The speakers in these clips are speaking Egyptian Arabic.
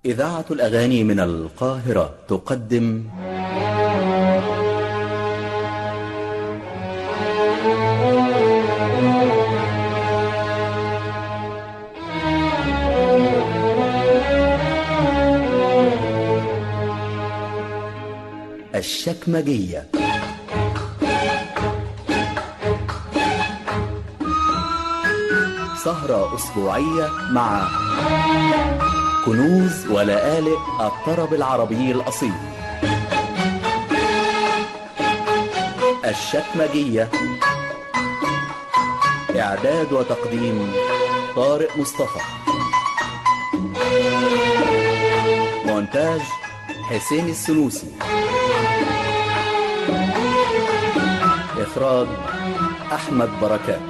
إذاعة الأغاني من القاهرة تقدم الشكمجية سهرة أسبوعية مع كنوز ولآلئ الطرب العربي الأصيل الشكمجية إعداد وتقديم طارق مصطفى مونتاج حسين السنوسي إخراج أحمد بركات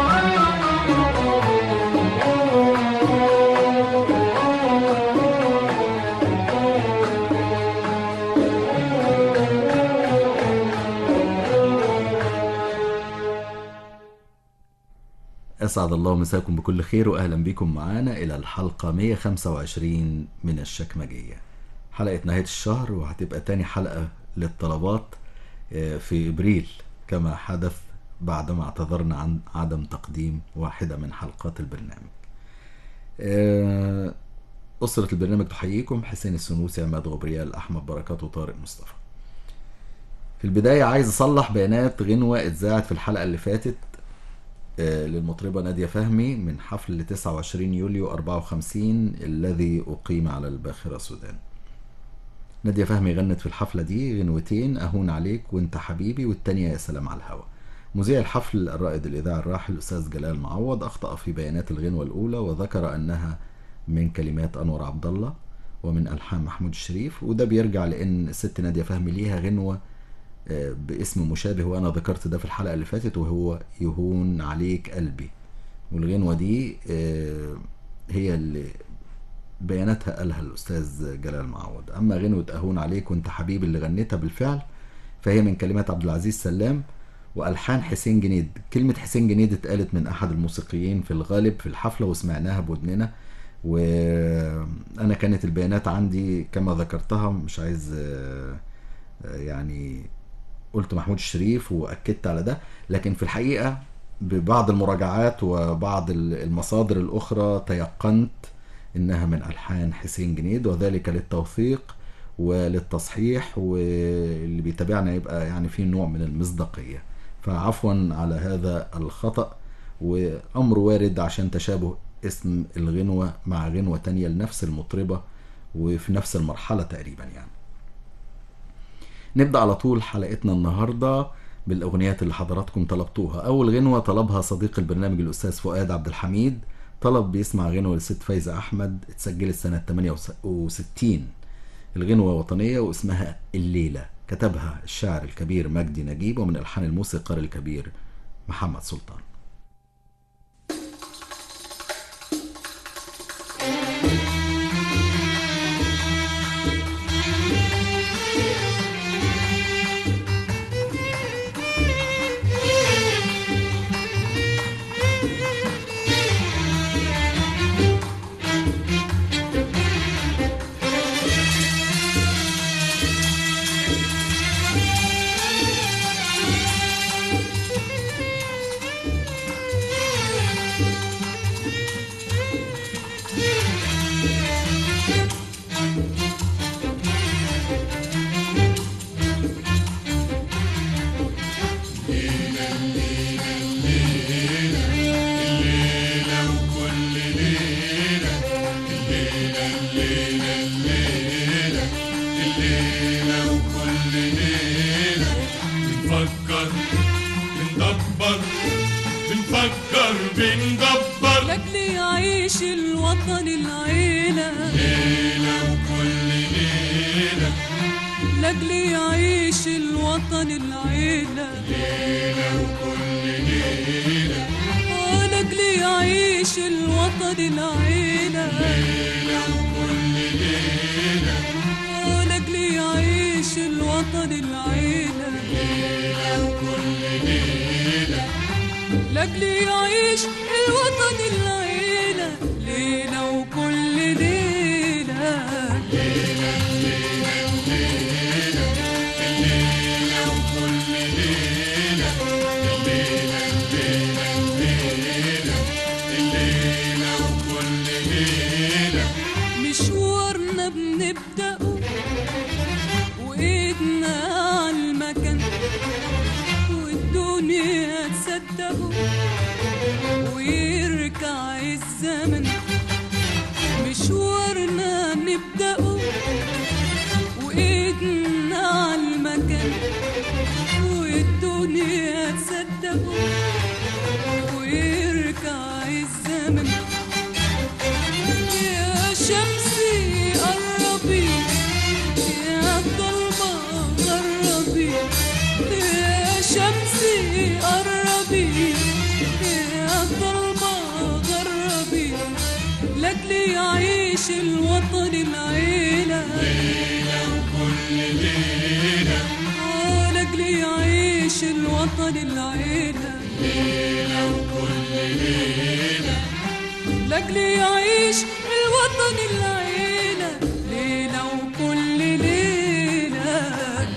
أسعد الله مساكم بكل خير وأهلا بكم معانا إلى الحلقة 125 من الشكمجية حلقة نهاية الشهر وهتبقى تاني حلقة للطلبات في إبريل كما حدث بعدما اعتذرنا عن عدم تقديم واحدة من حلقات البرنامج أسرة البرنامج تحييكم حسين السنوسي عماد غبريال أحمد بركات وطارق مصطفى في البداية عايز أصلح بيانات غنوة اتذاعت في الحلقة اللي فاتت للمطربة نادية فهمي من حفل 29 يوليو 54 الذي أقيم على الباخرة السودان نادية فهمي غنت في الحفلة دي غنوتين أهون عليك وانت حبيبي والتانية يا سلام على الهوى مذيع الحفل الرائد الإذاعي الراحل الأستاذ جلال معوض أخطأ في بيانات الغنوة الأولى وذكر أنها من كلمات أنور عبد الله ومن ألحان محمود الشريف وده بيرجع لأن الست نادية فهمي ليها غنوة باسم مشابه وانا ذكرت ده في الحلقه اللي فاتت وهو يهون عليك قلبي والغنوه دي هي اللي بياناتها قالها الاستاذ جلال معوض اما غنوه اهون عليك وانت حبيبي اللي غنيتها بالفعل فهي من كلمات عبد العزيز سلام والحان حسين جنيد كلمه حسين جنيد اتقالت من احد الموسيقيين في الغالب في الحفله وسمعناها بودننا وانا كانت البيانات عندي كما ذكرتها مش عايز يعني قلت محمود الشريف واكدت على ده لكن في الحقيقه ببعض المراجعات وبعض المصادر الاخرى تيقنت انها من الحان حسين جنيد وذلك للتوثيق وللتصحيح واللي بيتابعنا يبقى يعني في نوع من المصداقيه فعفوا على هذا الخطا وامر وارد عشان تشابه اسم الغنوه مع غنوه تانية لنفس المطربه وفي نفس المرحله تقريبا يعني نبدأ على طول حلقتنا النهاردة بالأغنيات اللي حضراتكم طلبتوها أول غنوة طلبها صديق البرنامج الأستاذ فؤاد عبد الحميد طلب بيسمع غنوة للست فايزة أحمد اتسجلت سنة 68 الغنوة وطنية واسمها الليلة كتبها الشاعر الكبير مجدي نجيب ومن ألحان الموسيقار الكبير محمد سلطان الوطن العيلة لاجل يعيش الوطن العيلة ليلة وكل ليلة مشوارنا بنبدأه وإيدنا عالمكان والدنيا تصدقه ويرجع الزمن مشوارنا نبدأه وإيدنا عالمكان والدنيا تصدقه ويرجع الزمن يا شمسي قربي يا ضلمة غربي يا شمسي قربي يا ضلمة غربي لاجلي يعيش الوطن العيلة آه، لاجلي يعيش الوطن العيلة لاجلي يعيش الوطن العيلة ليلة وكل ليلة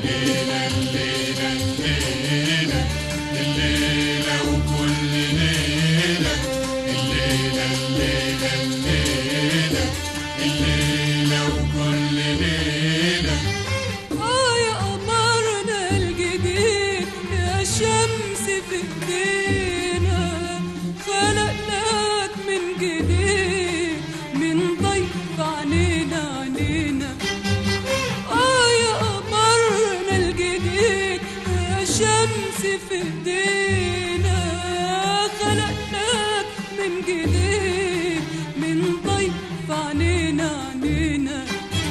آه يا قمرنا الجديد يا شمس في ايدينا خلقناك من جديد من ضيف عنينا عنينا آه يا قمرنا الجديد يا شمس في ايدينا خلقناك من جديد من ضيف عنينا عنينا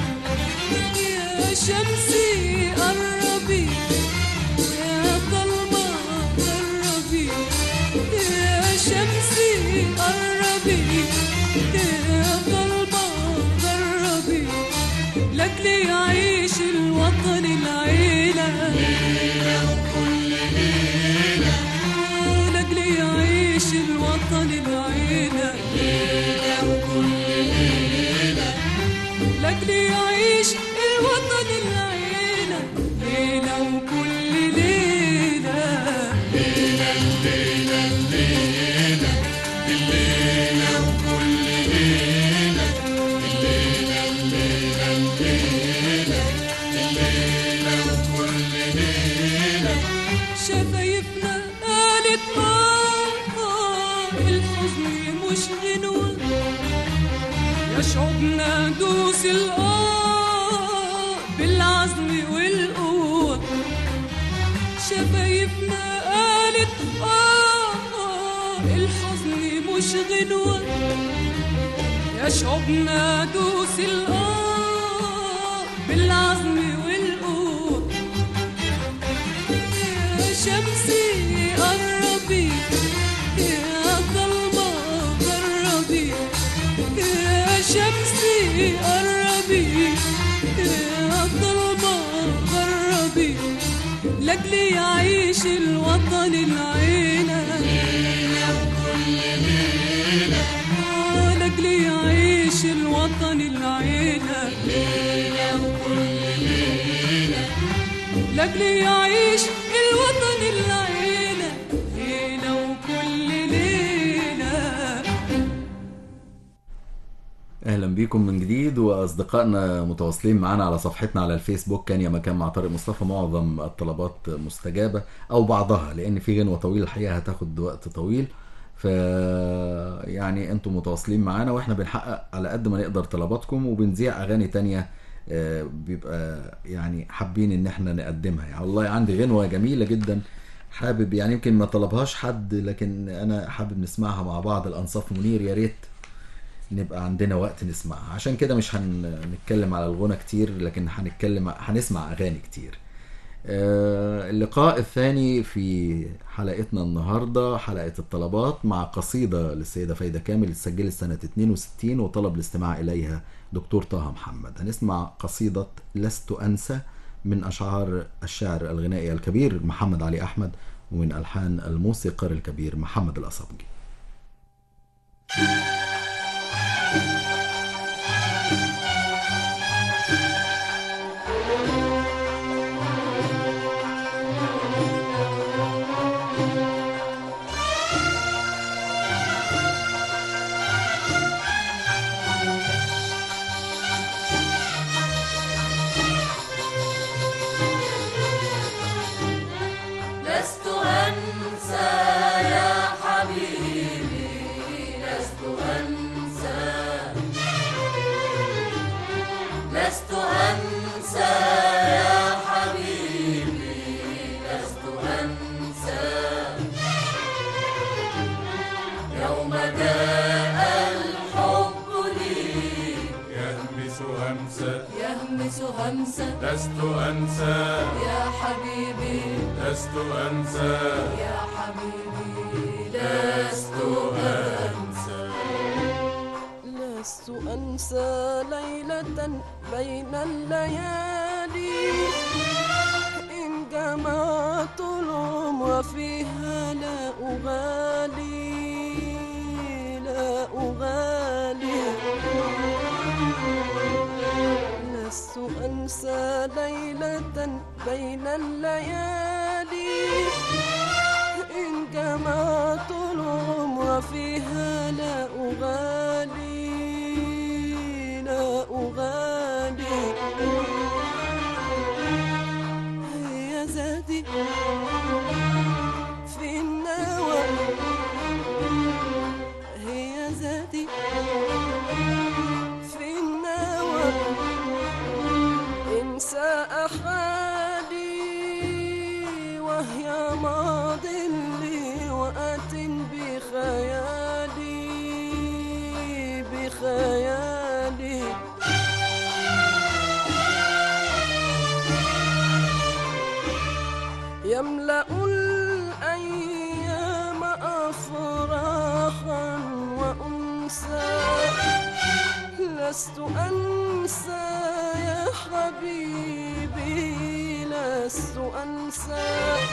يا شمسي قربي يا ضلمة قربي يا شمسي قربي يا ضلمة قربي لاجلي يعيش الوطن العيلة آه، لاجلي يعيش الوطن العيلة لاجلي يعيش الوطن العيلة ليلة وكل ليلة شفايفنا قالت آه آه الحزن مش غنوة يا شعوبنا دوس الآه بالعزم والقوة شفايفنا قالت آه آه الحزن مش غنوة يا شعوبنا دوس الآه بالعزم والقوة يا شمسي قربي يا ضلمة قربي يا شمسي قربي يا ضلمة قربي لاجلي يعيش الوطن العيلة آه، لاجلي يعيش الوطن العيلة لاجلي يعيش الوطن العيلة ليلة وكل ليلة اهلا بيكم من جديد واصدقائنا متواصلين معانا على صفحتنا على الفيسبوك كان يا مكان مع طارق مصطفى معظم الطلبات مستجابه او بعضها لان في غنوه طويله الحقيقه هتاخد وقت طويل ف يعني انتم متواصلين معانا واحنا بنحقق على قد ما نقدر طلباتكم وبنذيع اغاني تانية آه، بيبقى يعني حابين ان احنا نقدمها يعني والله عندي غنوه جميله جدا حابب يعني يمكن ما طلبهاش حد لكن انا حابب نسمعها مع بعض الانصاف منير يا ريت نبقى عندنا وقت نسمعها عشان كده مش هنتكلم على الغنى كتير لكن هنتكلم هنسمع اغاني كتير آه، اللقاء الثاني في حلقتنا النهارده حلقه الطلبات مع قصيده للسيده فايده كامل اتسجلت سنه 62 وطلب الاستماع اليها دكتور طه محمد هنسمع قصيده لست انسى من اشعار الشاعر الغنائي الكبير محمد علي احمد ومن الحان الموسيقار الكبير محمد الاصبجي لست أنسى يهمس همسة لست أنسى يا حبيبي لست أنسى يا حبيبي لست أنسى لست أنسى ليلة بين الليالي إن جمعت العمر فيها لا أغالي لا أغالي لست أنسى ليلة بين الليالي إن جمعت العمر فيها لا أغالي لا أغالي هي زادي في النوى هي زادي في النوى انسى حالي وهي ماض لي وآت بخيالي بخيالي يملأ الأيام أفراحا وأنسى لست أنسى يا حبيبي لست أنسى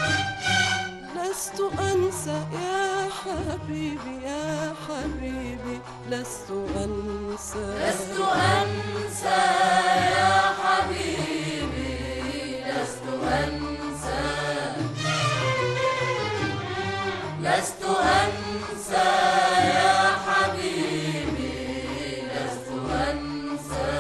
لست أنسى يا حبيبي يا حبيبي لست أنسى لست أنسى يا حبيبي لست أنسى لست أنسى يا حبيبي لست أنسى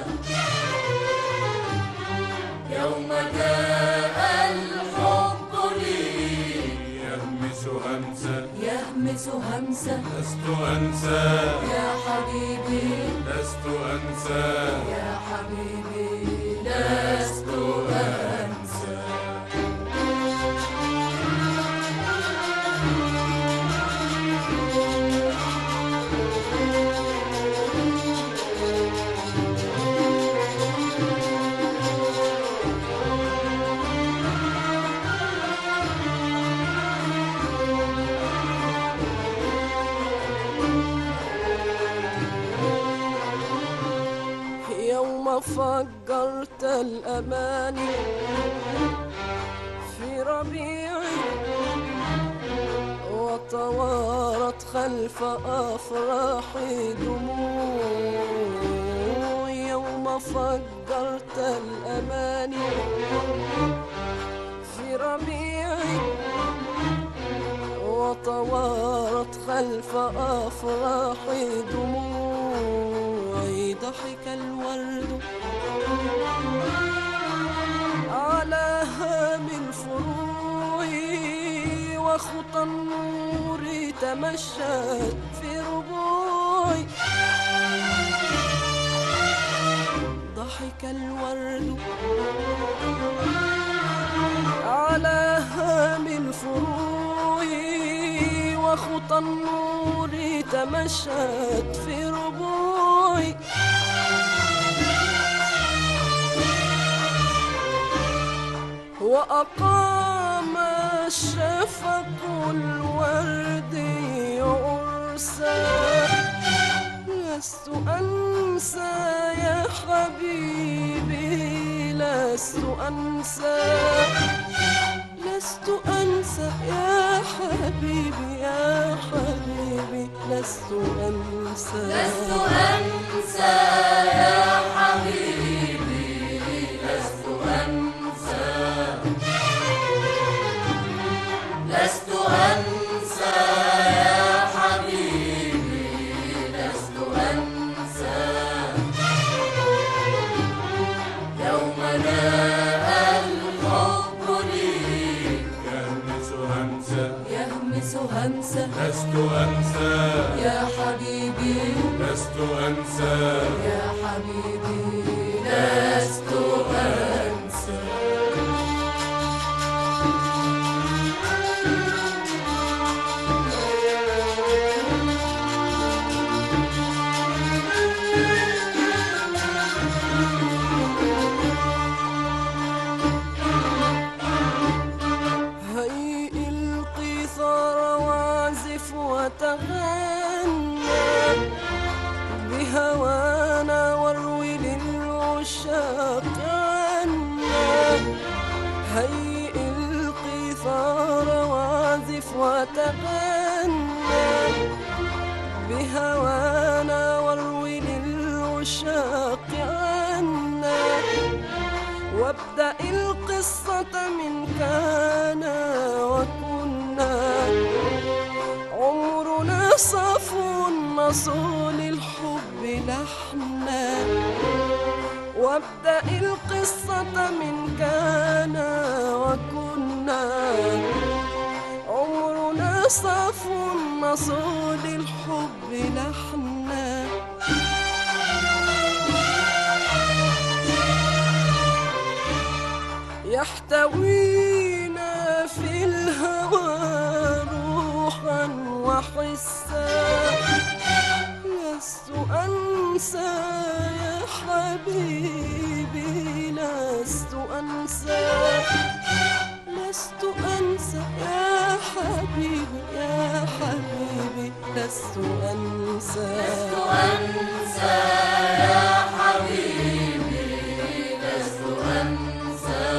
يوم جاء الحب لي يهمس همسة يهمس همسة لست أنسى يا حبيبي لست أنسى يا حبيبي لست أنسى يوم فجرت الأماني في ربيعي وتوارت خلف أفراحي دموع يوم فجرت الأماني في ربيعي وطوارت خلف أفراحي دموعي ضحك الورد على هام الفروع وخطى النور تمشت في ربوعي ضحك الورد على هام الفروع وخطى النور تمشت في ربوعي وأقام الشفق الورد عرسا لست أنسى يا حبيبي لست أنسى لست أنسى يا حبيبي يا حبيبي لست أنسى لست أنسى يا حبيبي لست أنسى لست أنسى يا حبيبي لست أنسى يوم جاء الحب لي يهمس همسة يهمس همسة لست أنسى يا حبيبي لست أنسى يا حبيبي لست أنسى العشاق عنا وابدأ القصة من كان وكنا عمرنا صفو نصول الحب لحنا وابدأ القصة من كان وكنا عمرنا صفو نصول الحب لحنا يحتوينا في الهوى روحا وحسا لست أنسى يا حبيبي لست أنسى لست أنسى يا حبيبي يا حبيبي لست أنسى أنسى يا حبيبي لست أنسى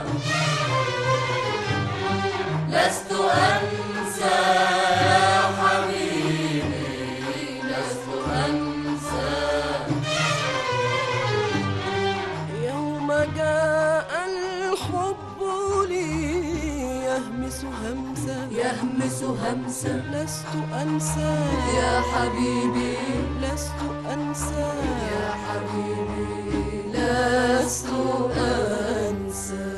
لست أنسى يا حبيبي لست أنسى يوم جاء الحب لي يهمس همسا يهمس همسا لست أنسى يا حبيبي لست أنسى يا حبيبي لست أنسى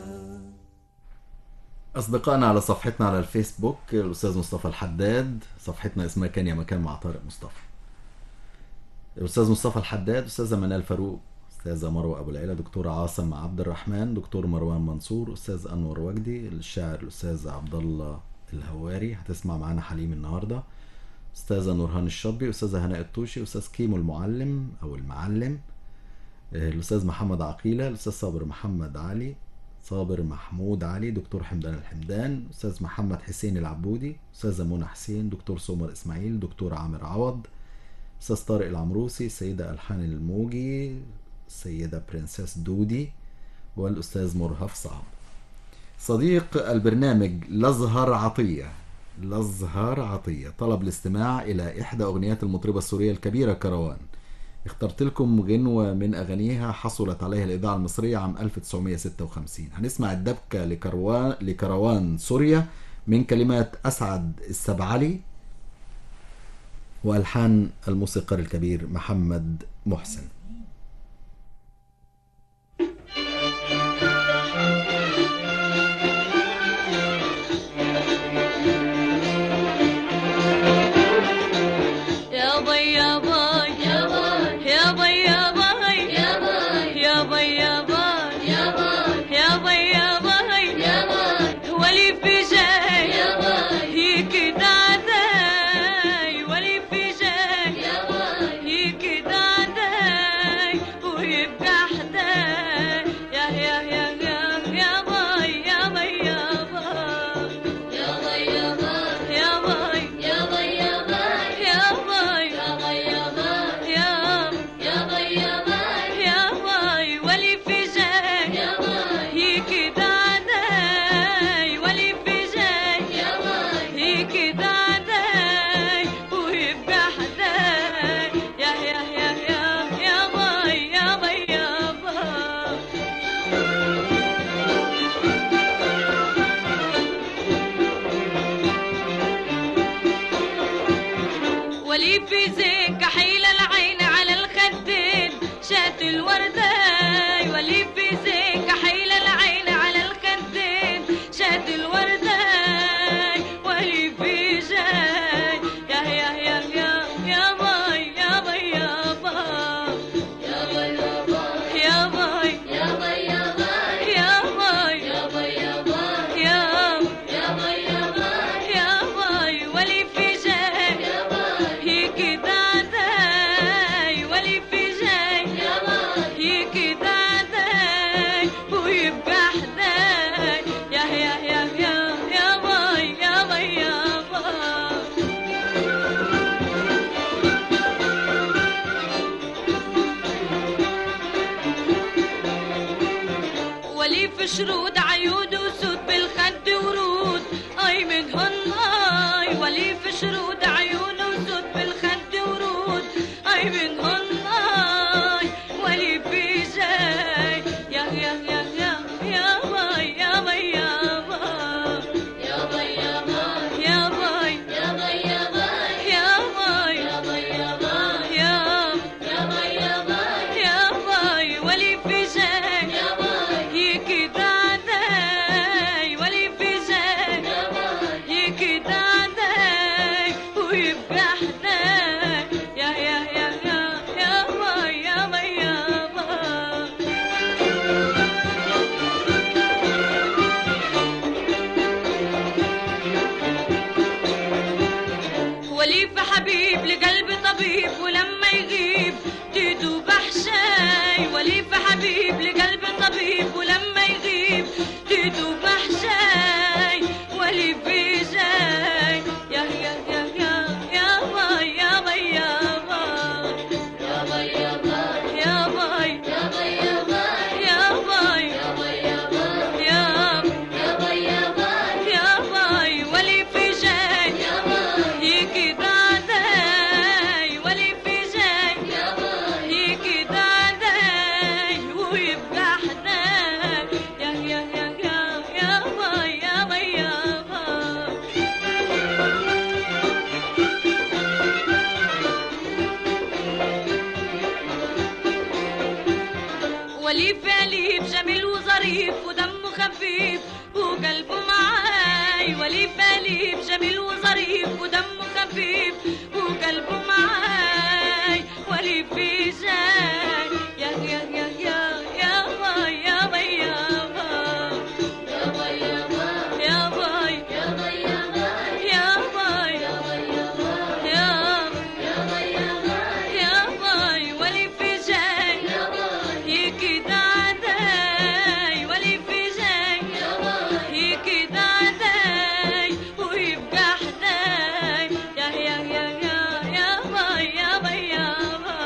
أصدقائنا على صفحتنا على الفيسبوك الأستاذ مصطفى الحداد صفحتنا اسمها كان يا مكان مع طارق مصطفى الأستاذ مصطفى الحداد أستاذة منال فاروق أستاذة مروة أبو العيلة دكتور عاصم عبد الرحمن دكتور مروان منصور أستاذ أنور وجدي الشاعر الأستاذ عبد الله الهواري هتسمع معانا حليم النهارده أستاذة نورهان الشطبي أستاذة هناء الطوشي أستاذ كيمو المعلم أو المعلم آه، الأستاذ محمد عقيلة الأستاذ صابر محمد علي صابر محمود علي دكتور حمدان الحمدان أستاذ محمد حسين العبودي أستاذة منى حسين دكتور سمر إسماعيل دكتور عامر عوض أستاذ طارق العمروسي السيدة ألحان الموجي السيدة برنسيس دودي والأستاذ مرهف صعب صديق البرنامج لزهر عطية لزهر عطية طلب الاستماع إلى إحدى أغنيات المطربة السورية الكبيرة كروان اخترت لكم غنوة من أغانيها حصلت عليها الإذاعة المصرية عام 1956 هنسمع الدبكة لكروان, لكروان سوريا من كلمات أسعد السبعلي وألحان الموسيقار الكبير محمد محسن يا باي يا باي يا باي يا باي يا باي يا باي يا باي يا باي يا باي يا باي يا باي يا باي ولي في جاي يا باي هيك دعداي ولي في جاي يا باي هيك دعداي ويبقى حداي يا يا يا يا يا باي يا باي يا باي يا باي يا باي يا باي يا باي يا باي يا باي يا باي يا باي يا يا باي يا باي يا باي ولي في جاي يا باي هيك دعداي ولي في جاي يا باي هيك دعداي ويبقى حداي يا يا يا يا يا باي يا باي يا باي ولي في زين كحيل العين على الخدين شات الورداي ولي في زين كحيل العين على الخدين شات الورداي ولي في جاي يا يا يا يا يا باي يا باي يا باي يا باي يا باي يا باي يا باي يا باي يا باي يا باي يا باي يا يا باي يا باي يا باي ولي في جاي يا باي هيك دعداي ولي في جاي يا باي هيك دعداي ويبقى حداي يا يا يا يا يا باي يا باي يا باي ولي في شرود عيود وسود بالخد ورود اي منهن اي ولي في شرود عيون وسود بالخد ورود اي منهن وليف أليف جميل وظريف ودمه خفيف وقلبه معاي وليف أليف جميل وظريف ودمه خفيف وقلبه معاي وليف جاي يا يا يا يا يا باي يا باي يا باي يا باي يا باي يا باي يا باي يا باي يا باي يا باي يا يا باي يا باي يا باي وليف جاي يا باي يكيد عداي وليف جاي يا باي يكيد عداي ويبقى حداي يا يا يا يا يا باي يا باي يا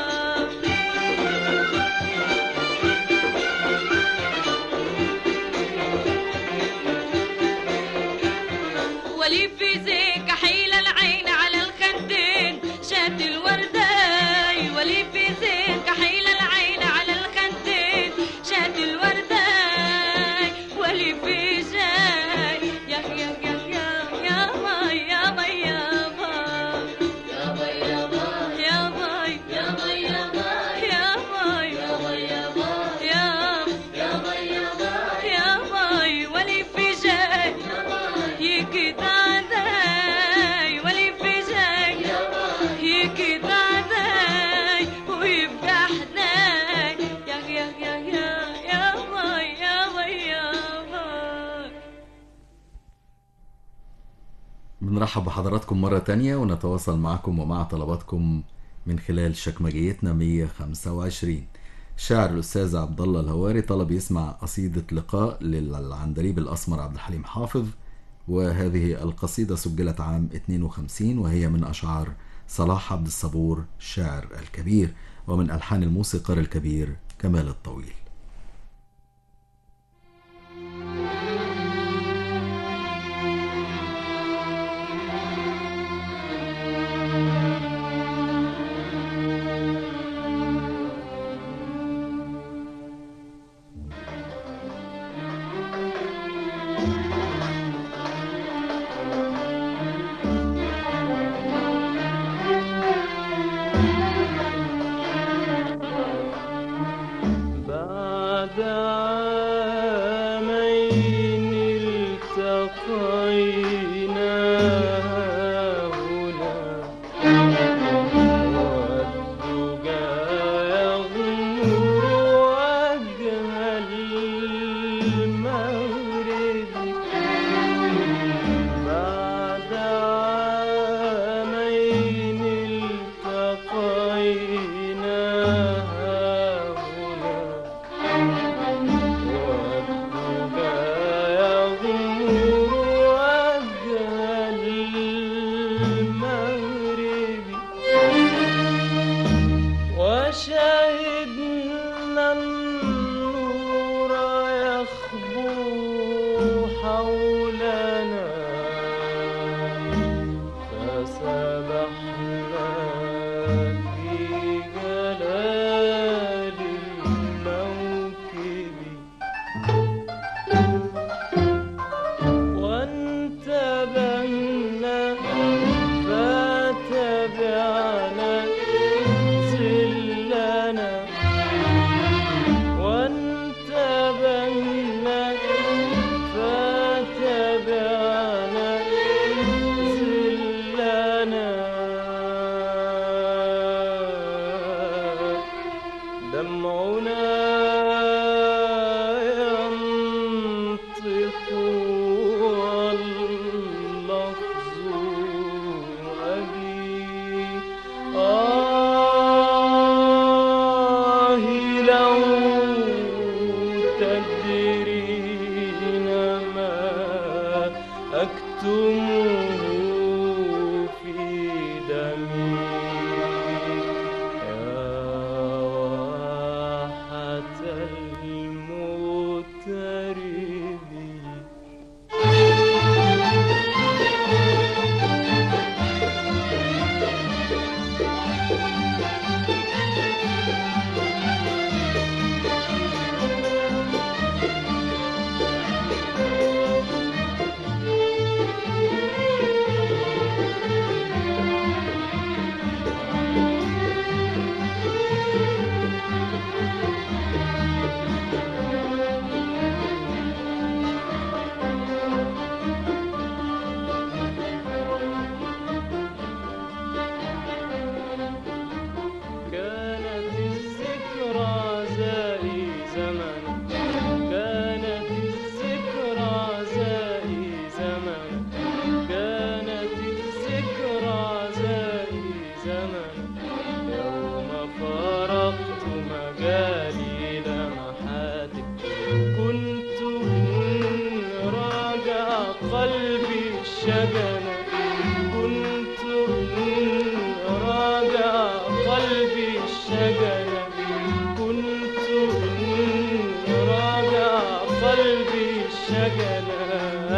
باي ولي في زيك حيل العين على الخدين شات الورداي ولي في زيك حيل العين على الخدين شات الورداي ولي في جاي يا يا يا يا يا باي يا باي يا باي يا باي يا باي يا باي يا باي يا باي يا باي يا باي يا باي يا يا باي يا باي يا باي ولي في جاي يا باي يكيد عداي ولي في جاي يا باي يكيد عداي ويبقى حداي يا يا يا يا يا باي يا باي يا باي بنرحب بحضراتكم مرة تانية ونتواصل معكم ومع طلباتكم من خلال شكمجيتنا 125 شاعر الأستاذ عبد الله الهواري طلب يسمع قصيدة لقاء للعندليب الأسمر عبد الحليم حافظ وهذه القصيدة سجلت عام 52 وهي من أشعار صلاح عبد الصبور الشاعر الكبير ومن ألحان الموسيقار الكبير كمال الطويل بعد عامين التقينا هنا والدجى يغمر وجه المغرب بعد عامين التقينا هنا والدجى يغمر وجه المغرب وشهدنا النور يخبو حولنا فسبحنا في جلال الموكب وانتبهنا فتبعنا زلنا وانتبهنا فتبعنا زلنا دمعنا ينطق واللفظ أبي آه لو تدرين ما أكتمه في دمي يا واحة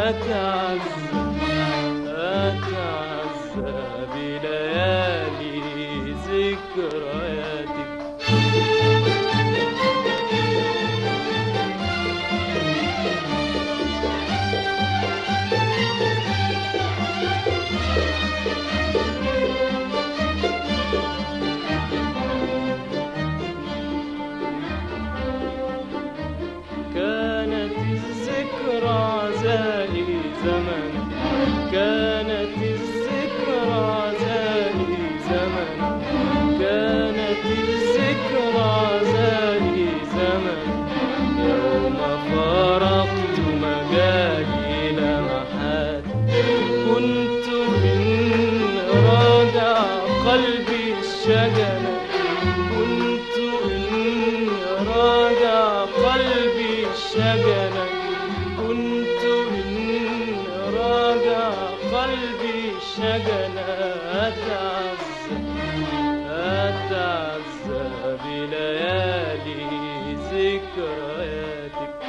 أتعزى أتعزى بليالي ذكرياتك كانت الذكرى عزائي زمن كانت الذكرى عزائي زمن كانت الذكرى عزائي زمن يوم فارقت مجالي لمحات كنت من راجع قلبي الشجنة كنت إن راجع قلبي الشجنة كنت إن راجع قلبي الشجنة أتعزى أتعزى بليالي ذكرياتك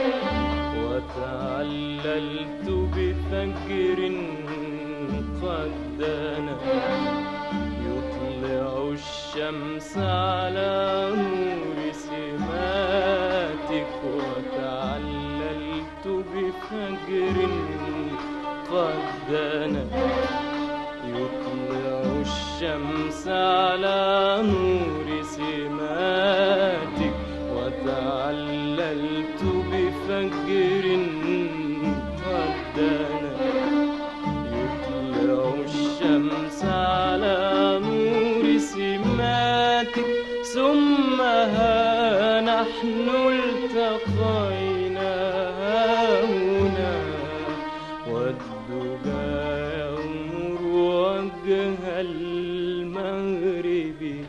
وتعللت بفجر قد دنا يطلع الشمس على نور سماتك وتعللت بفجر قد دنا يطلع الشمس على نور سماتك وتعللت بفجر قد دنا يطلع الشمس على نور سماتك ثم ها نحن التقينا هنا والدجى يغمر وجه المغرب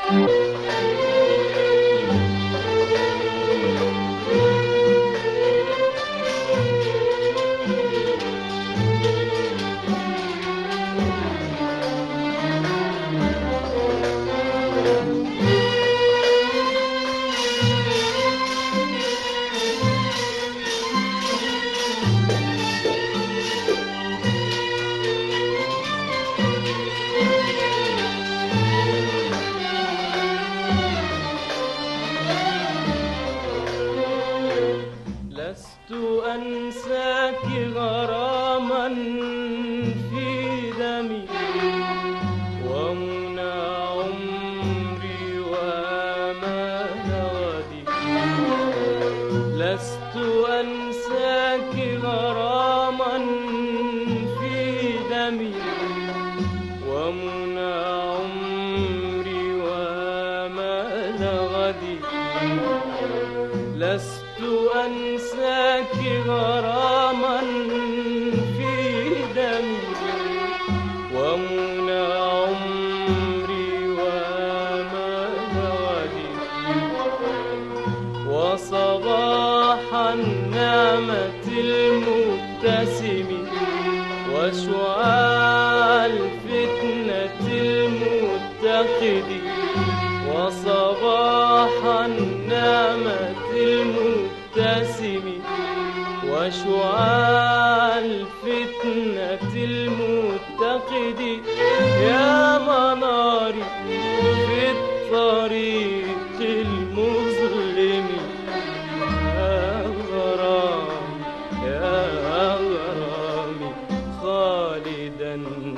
لست أنساك غراما في دمي ومنى عمري وآمال غدي لست أنساك غراما في دمي ومنى عمري وآمال غدي لست أنساك غراما في دمي ومنى عمري وآمال غدي وصباح النعمة المبتسم وشعاع الفتنة المتقد وصباح النعمة المبتسم وشعاع الفتنة المتقد يا مناري في الطريق المظلم يا غرام يا غرام خالدا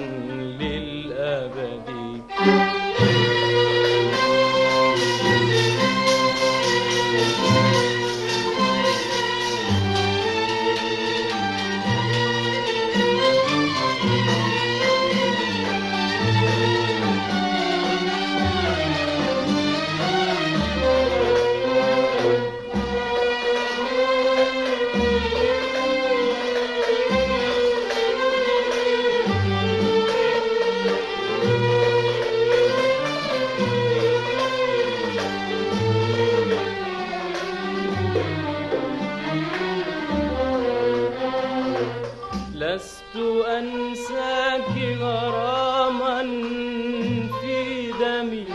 للأبد لست أنساك غراما في دمي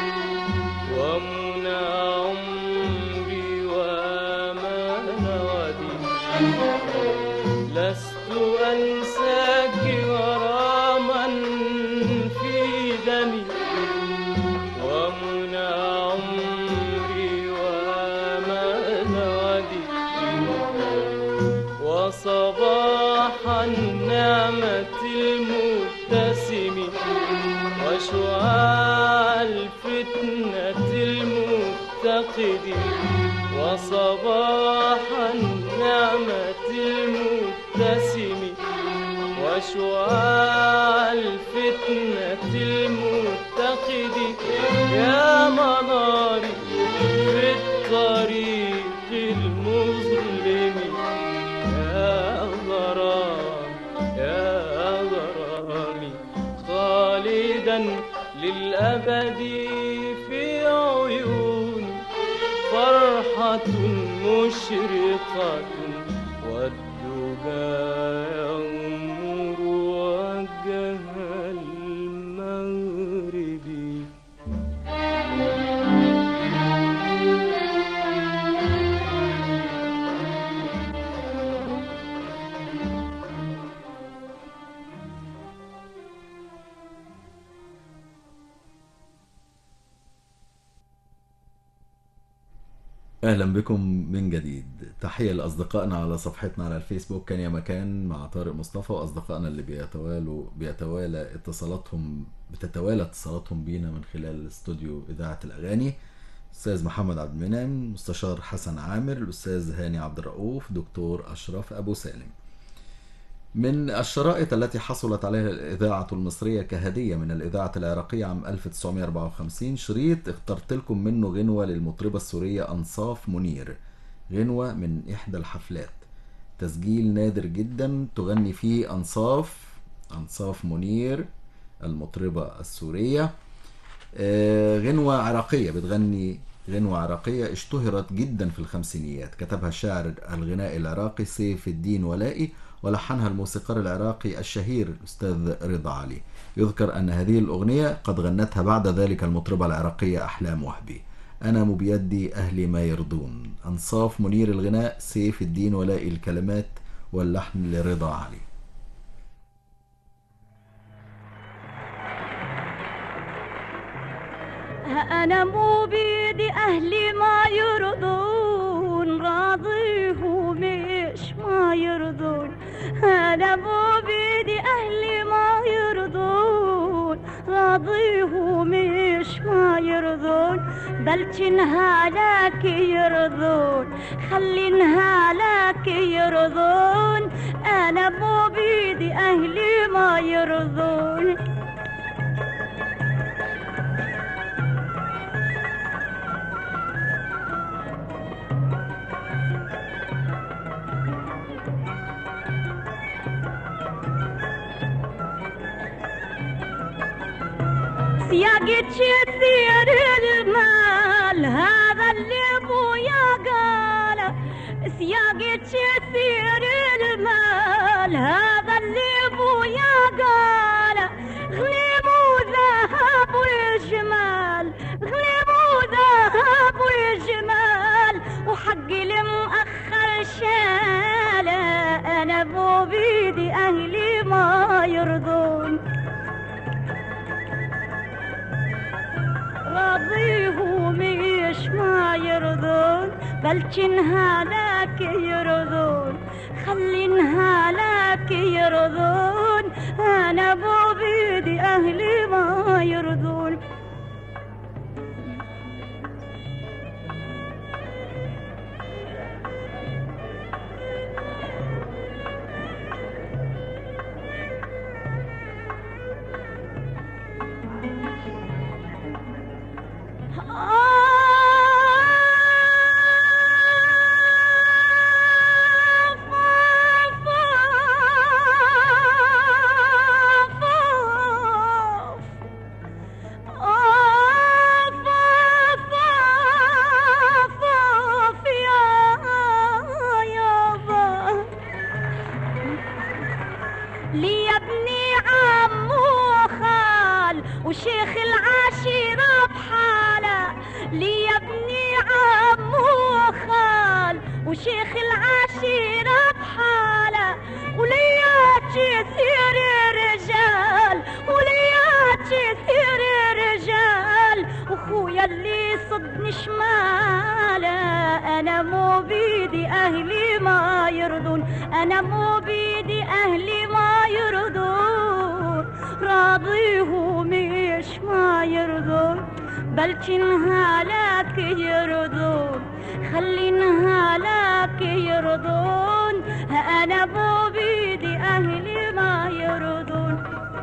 ومنى عمري وآمال غدي لست أنساك غراما في دمي ومنى عمري وآمال ودي وصباح النعمة المبتسم وشعاع الفتنة المتقد وصباح النعمة المبتسم وشعاع الفتنة المتقد يا مناري في الطريق المظلم يا غرام يا غرامي خالدا للأبد في عيوني فرحة مشرقة والدجى يغمر وجه المغرب اهلا بكم من جديد تحيه لاصدقائنا على صفحتنا على الفيسبوك كان يا مكان مع طارق مصطفى واصدقائنا اللي بيتوالوا بيتوالى اتصالاتهم بتتوالى اتصالاتهم بينا من خلال استوديو اذاعه الاغاني استاذ محمد عبد المنعم مستشار حسن عامر الاستاذ هاني عبد الرؤوف دكتور اشرف ابو سالم من الشرائط التي حصلت عليها الإذاعة المصرية كهدية من الإذاعة العراقية عام 1954 شريط اخترت لكم منه غنوة للمطربة السورية أنصاف منير غنوة من إحدى الحفلات تسجيل نادر جدا تغني فيه أنصاف أنصاف منير المطربة السورية آه، غنوة عراقية بتغني غنوة عراقية اشتهرت جدا في الخمسينيات كتبها الشاعر الغنائي العراقي سيف الدين ولائي ولحنها الموسيقار العراقي الشهير الأستاذ رضا علي يذكر أن هذه الأغنية قد غنتها بعد ذلك المطربة العراقية أحلام وهبي أنا بيدي أهلي ما يرضون أنصاف منير الغناء سيف الدين ولائي الكلمات واللحن لرضا علي أنا مو بيدي أهلي ما يرضون راضيه مش ما يرضون أنا مو بيدي أهلي ما يرضون راضيه مش ما يرضون بلكنها لك يرضون خلينها لك يرضون أنا مو بيدي أهلي ما يرضون سياقة يصير المال هذا اللي ابويا قاله سياقة يصير المال هذا اللي ابويا قاله غليب وذهب والجمال غليب وذهب والجمال وحق المؤخر شاله انا مو بيدي اهلي ما يرضون راضيه مش ما يرضون بلكنها لك يرضون خلينها لك يرضون انا مو بيدي اهلي ما يرضون لي ابني عم وخال وشيخ العشيرة بحالة لي ابني عم وخال وشيخ العشيرة بحالة انا مو بيدي اهلي ما يرضون انا مو بيدي اهلي ما يرضون راضيه مش ما يرضون بلكنها لك يرضون خلينها لك يرضون انا مو بيدي اهلي ما يرضون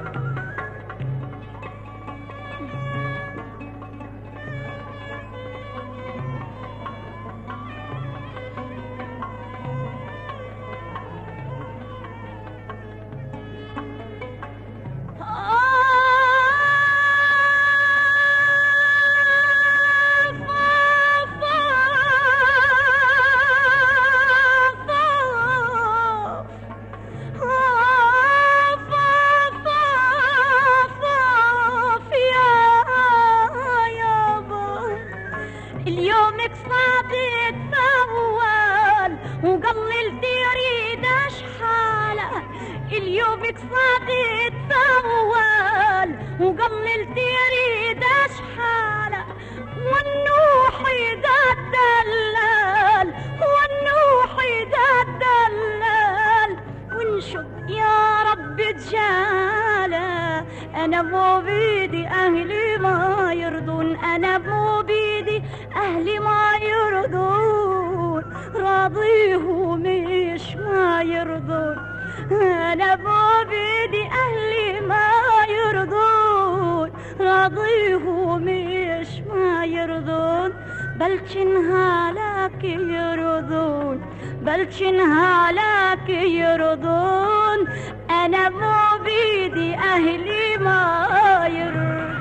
اليومك صادق فوال وقللت يريد اشحاله اليومك صادق فوال وقللت يريد اشحاله والنوح ده الدلال والنوح ده الدلال ونشد يا رب تجاله انا مو بيدي اهلي ما يرضون انا مو بيدي اهلي ما يرضون راضيه مش ما يرضون انا مو بيدي اهلي ما يرضون راضيه مش ما يرضون بلكنها لك يرضون بلكنها لك يرضون انا مو بيدي اهلي ما يرضون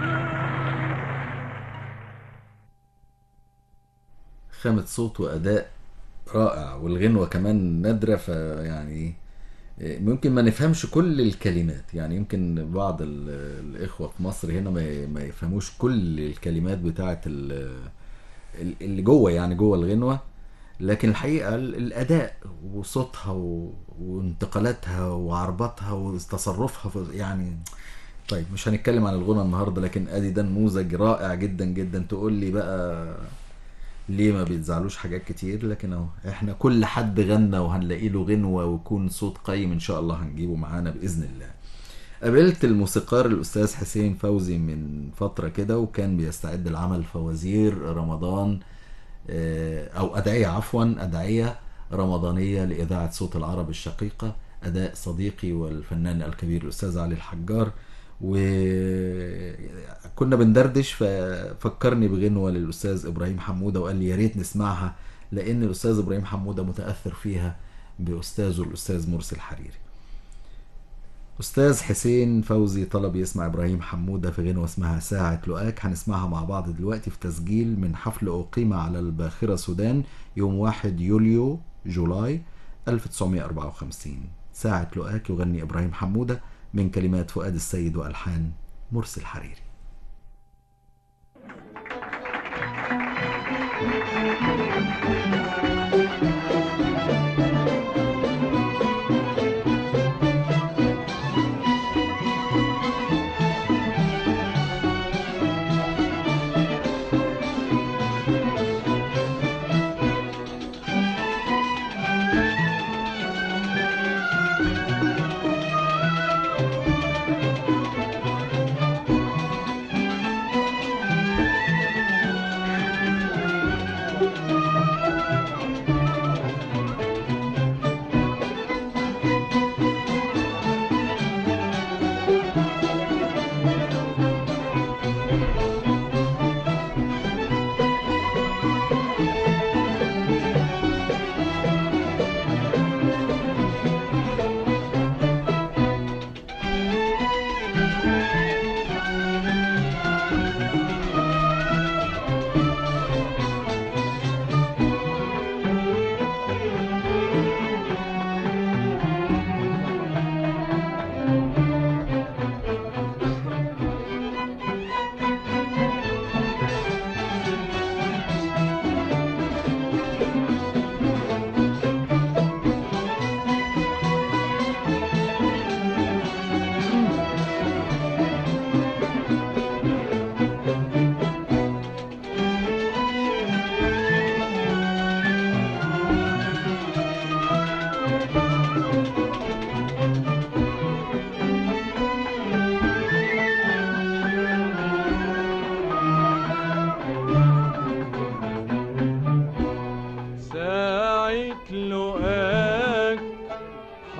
خامة صوت وأداء رائع والغنوة كمان نادرة فيعني ممكن ما نفهمش كل الكلمات يعني يمكن بعض ال- الإخوة في مصر هنا ما ما يفهموش كل الكلمات بتاعة ال- ال- اللي جوه يعني جوه الغنوة لكن الحقيقة ال- الأداء وصوتها و- وانتقالاتها وعرباتها وتصرفها في- يعني طيب مش هنتكلم عن الغنى النهارده لكن ادي ده نموذج رائع جدا جدا تقول لي بقى ليه ما بيتزعلوش حاجات كتير لكن اهو احنا كل حد غنى وهنلاقي له غنوة ويكون صوت قيم ان شاء الله هنجيبه معانا باذن الله قابلت الموسيقار الاستاذ حسين فوزي من فترة كده وكان بيستعد لعمل فوازير رمضان آه، او ادعية عفوا ادعية رمضانية لاذاعة صوت العرب الشقيقة اداء صديقي والفنان الكبير الاستاذ علي الحجار وكنا بندردش ففكرني بغنوة للأستاذ إبراهيم حمودة وقال لي يا ريت نسمعها لأن الأستاذ إبراهيم حمودة متأثر فيها بأستاذه الأستاذ مرسي الحريري أستاذ حسين فوزي طلب يسمع إبراهيم حمودة في غنوة اسمها ساعة لقاك هنسمعها مع بعض دلوقتي في تسجيل من حفل أقيم على الباخرة سودان يوم 1 يوليو جولاي 1954 ساعة لقاك يغني إبراهيم حمودة من كلمات فؤاد السيد وألحان مرسي الحريري Thank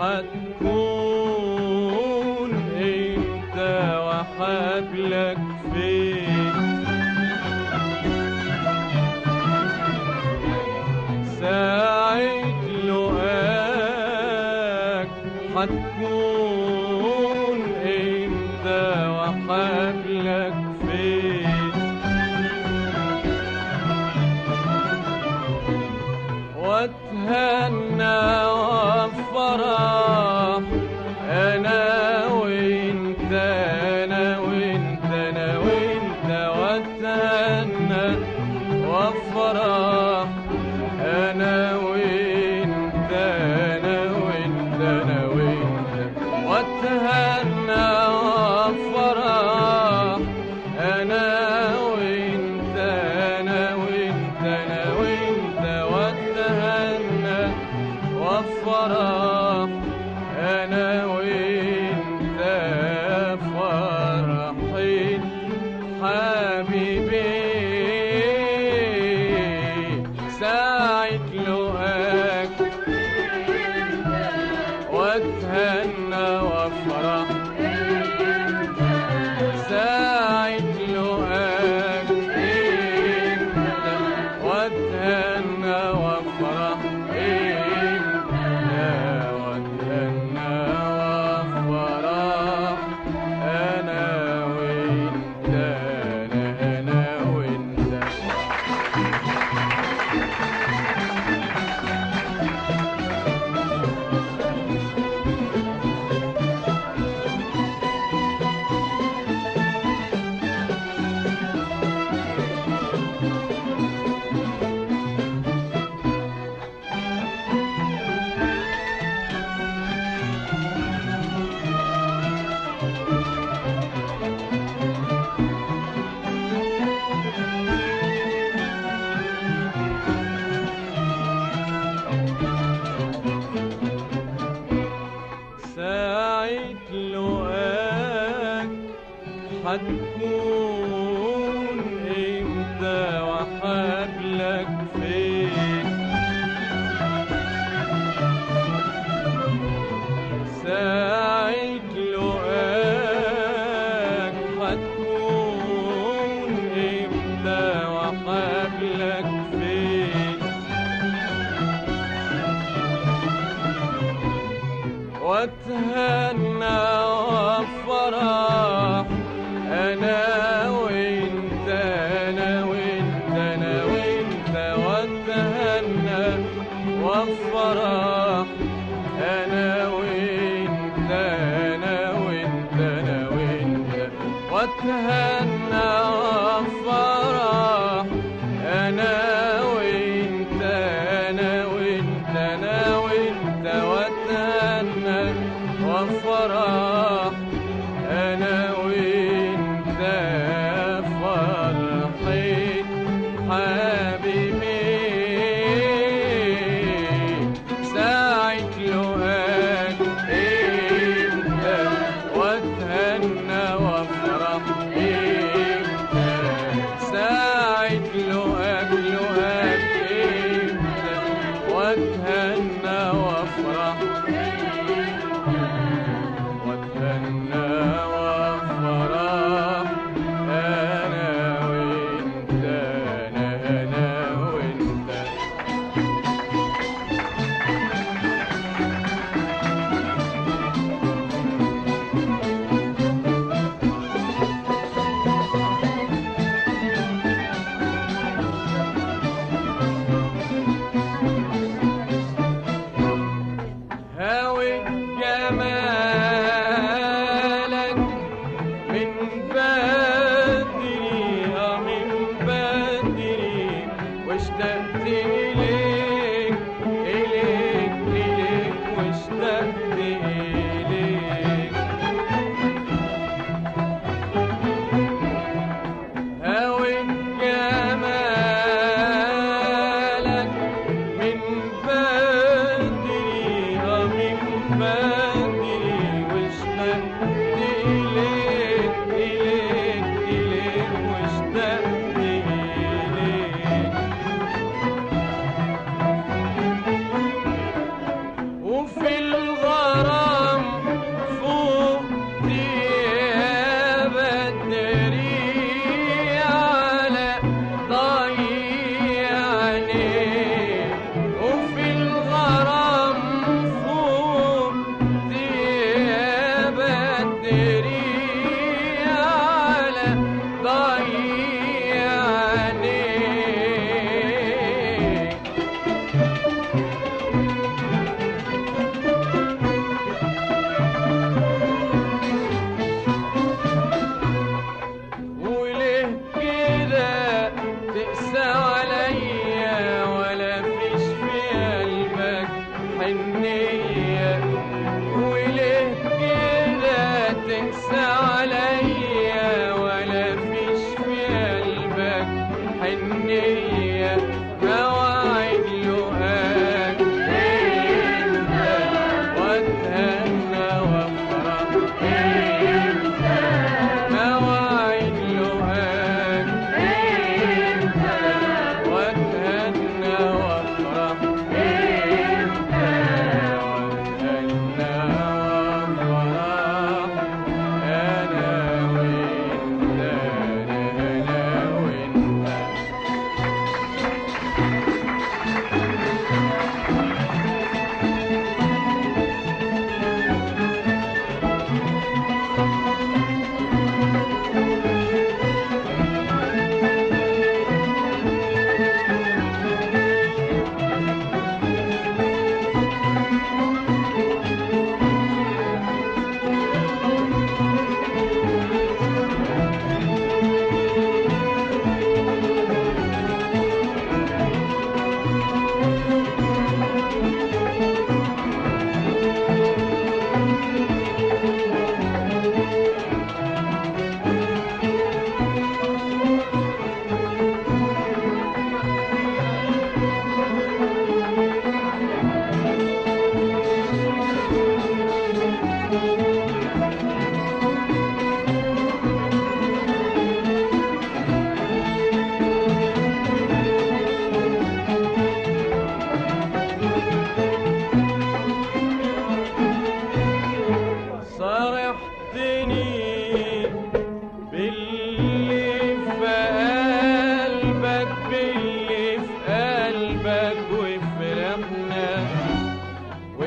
حتكون انت وحبلك فين ساعة لقاك حتكون انت وحبلك فين واتهنى وافرح انا وانت انا وانت انا وانت واتهنى وافرح انا وانت انا وانت انا وانت واتهنى وافرح انا وانت انا وانت انا وانت واتهنى وافرح انا وانت فرحين حبيبي ساعة لقاك واتهنى وافرح ساعة لقاك انت واتهنى وافرح انت واتهنى وافرح انا وانت انا انا وانت ساعة لقاك حتكون امتى وحبلك فين ساعة لقاك حتكون امتى وحبلك فين واتهنى وافرح انا وانت انا وانت انا وانت واتهنى وافرح انا وانت انا وانت انا وانت واتهنى وافرح انا وانت انا وانت انا وانت واتهنى وافرح انا وانت فرحين حبيبي ساعة لقاك انت واتهنى وافرح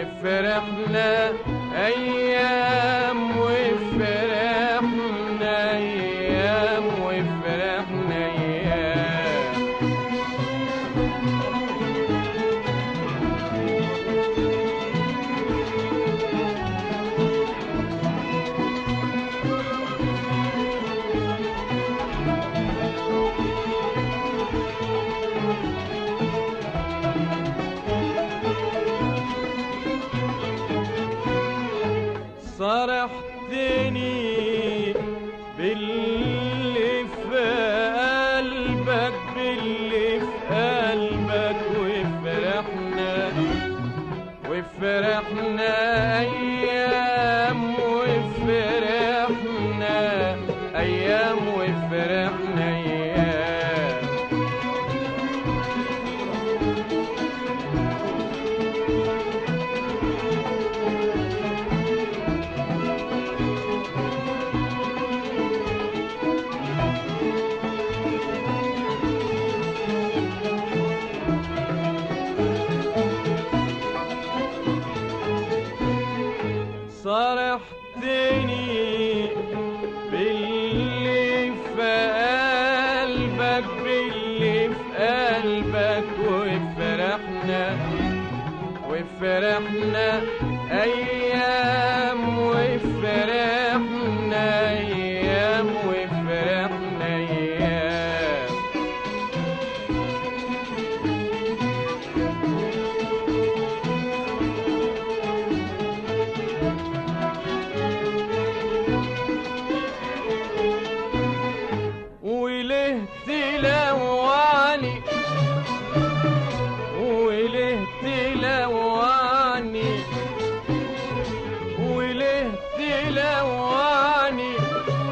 وفرحنا أيام وفرحنا أيام وفرحنا أيام صرحتني باللي في قلبك باللي في قلبك وفرحنا وفرحنا أيام وفرحنا أيام وفرحنا أيام صرحتني باللي في قلبك باللي في قلبك وفرحنا وفرحنا أيام وفرحنا أيام وفرحنا أيام وليه تلوعني وليه تلوعني وليه تلوعني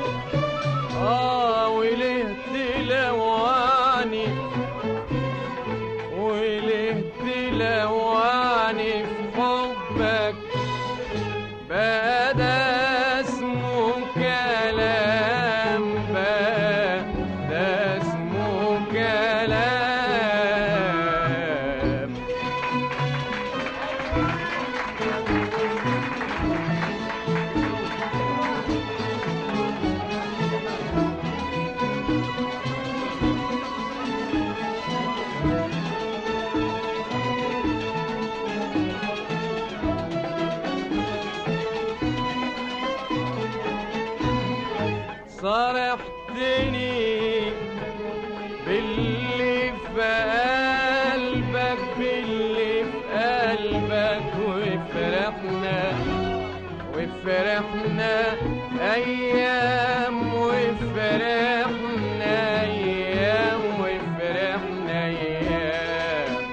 اه وليه تلوعني وليه تلوعني في حبك بقى ده اسمه كلام بقى ده اسمه كلام صرحتني باللي في قلبك باللي في قلبك وفرحنا وفرحنا أيام وفرحنا أيام وفرحنا أيام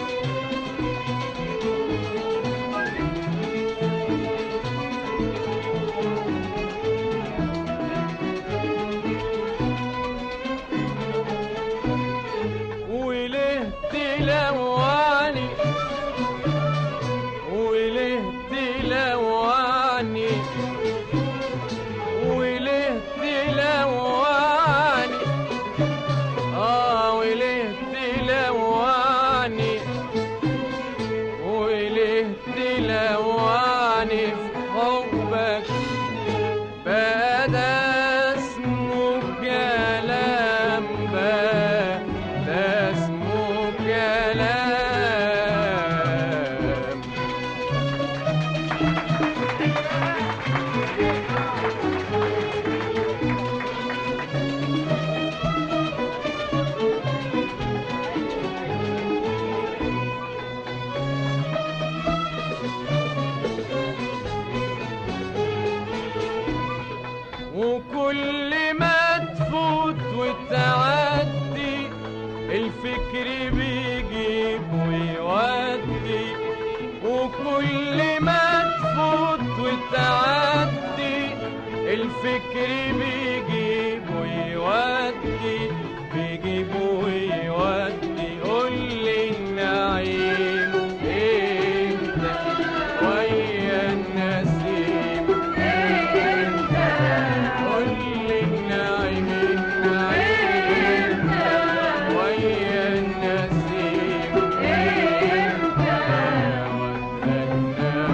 وليه تلوعني وليه تلوعني وليه تلوعني اه وليه تلوعني وليه تلوعني في حبك بقى ده اسمه كلام بقى ده اسمه كلام وكل ما تفوت وتعدي الفكر بيجيب ويودي وكل ما تفوت وتعدي الفكر بيجيب ويودي بيجيب ويودي قول لي النعيم انت ويا النسيم قول لي النعيم النعيم ويا النسيم ودنا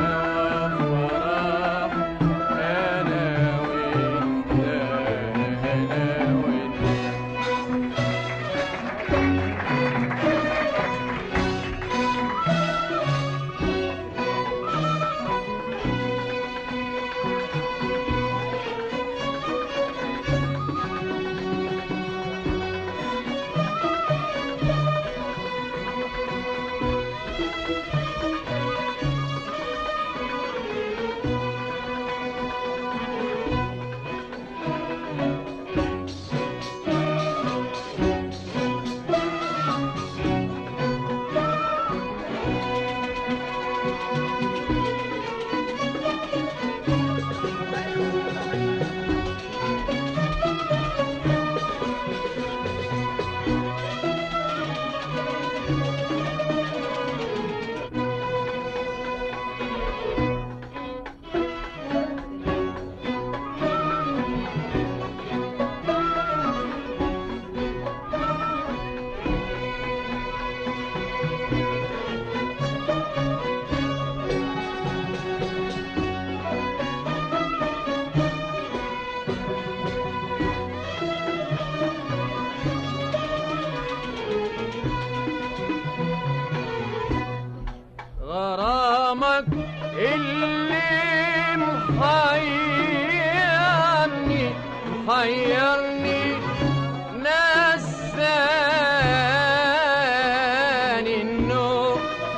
اللي محيرني محيرني نساني النوم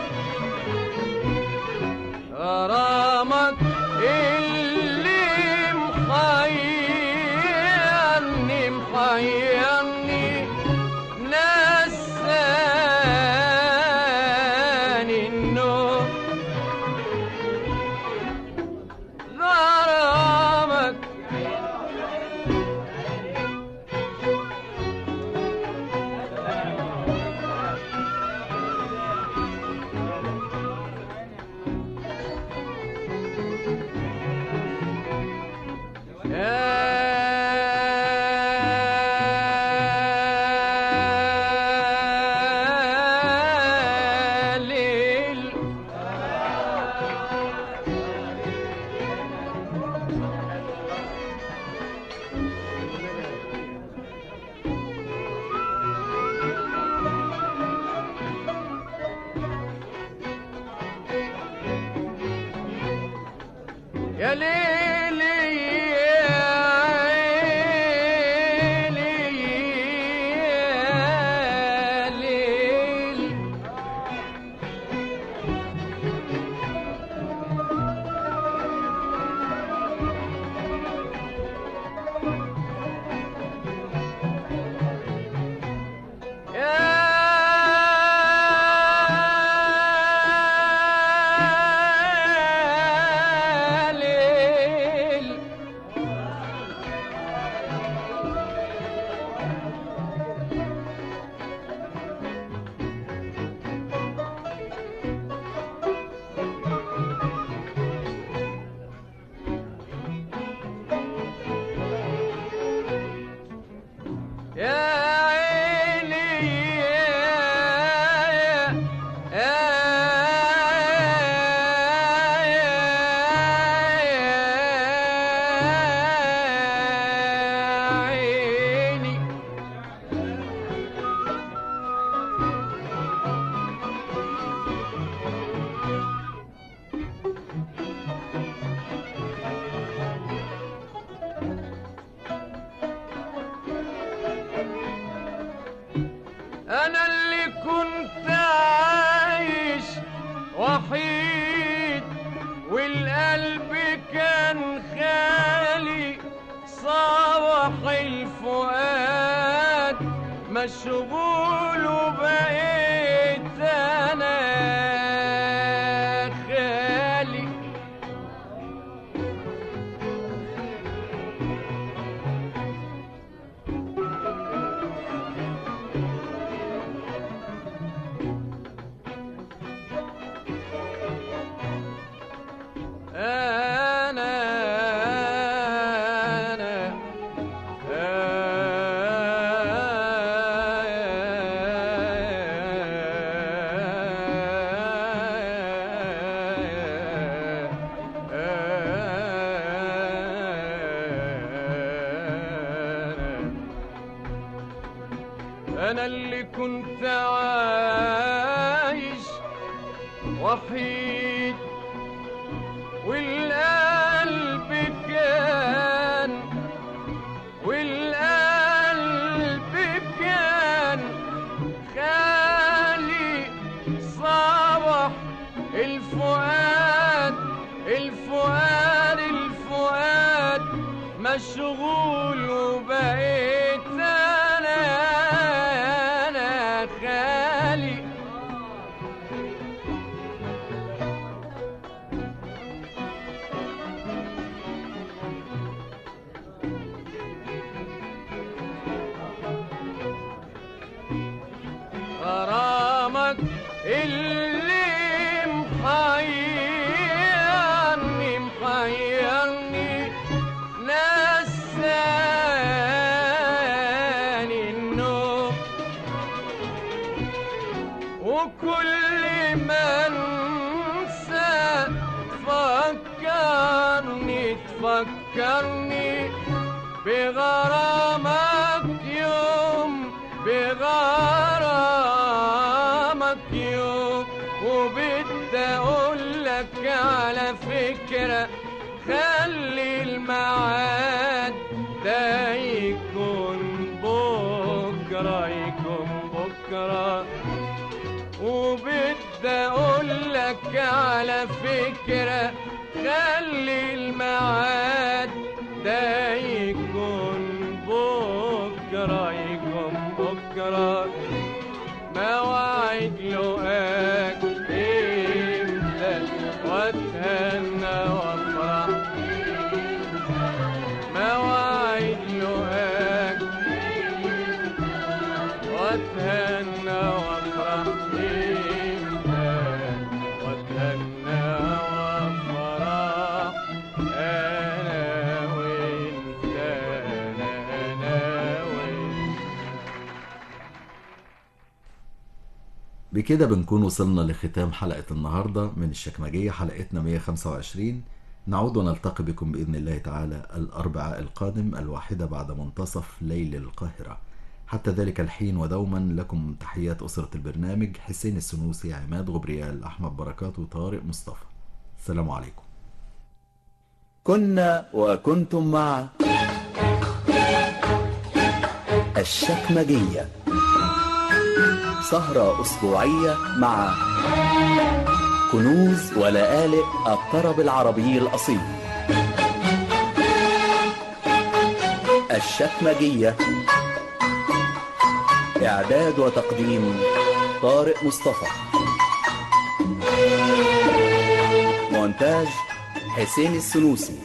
غرامك اللي محيرني محيرني نساني النوم غرامك يا ليل يا ليل يا عيني يا ليل يا ليل يا عيني يا يا يا عيني انا اللي كنت عايش وحيد والقلب كان خالي صبح الفؤاد مشغول وبقيت انا خالي أنا أنا أنا اللي كنت عايش وحيد والقلب كان والقلب كان خالي صبح الفؤاد الفؤاد الفؤاد مشغول وبقيت انا انا خالي غرامك اللي محيرني محيرني نساني النوم وكل ما انسى تفكرني تفكرني بغرامك يوم بغرامك يوم وبدي اقول لك على فكرة خلي الميعاد ده يكون بكرة يكون بكرة وبدي اقول لك على فكرة خلي الميعاد ده يكون بكرة يكون بكرة مواعيد لقاك امتى واتهنى وافرح مواعيد لقاك واتهنى وافرح امتى واتهنى وافرح انا وانت انا انا وانت بكده بنكون وصلنا لختام حلقة النهاردة من الشكمجية حلقتنا 125 نعود ونلتقي بكم بإذن الله تعالى الأربعاء القادم الواحدة بعد منتصف ليل القاهرة حتى ذلك الحين ودوما لكم تحيات أسرة البرنامج حسين السنوسي عماد غبريال أحمد بركات وطارق مصطفى السلام عليكم كنا وكنتم مع الشكمجية سهرة أسبوعية مع كنوز ولآلئ الطرب العربي الأصيل الشكمجية إعداد وتقديم طارق مصطفى مونتاج حسين السنوسي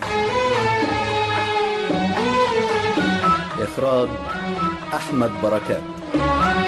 إخراج أحمد بركات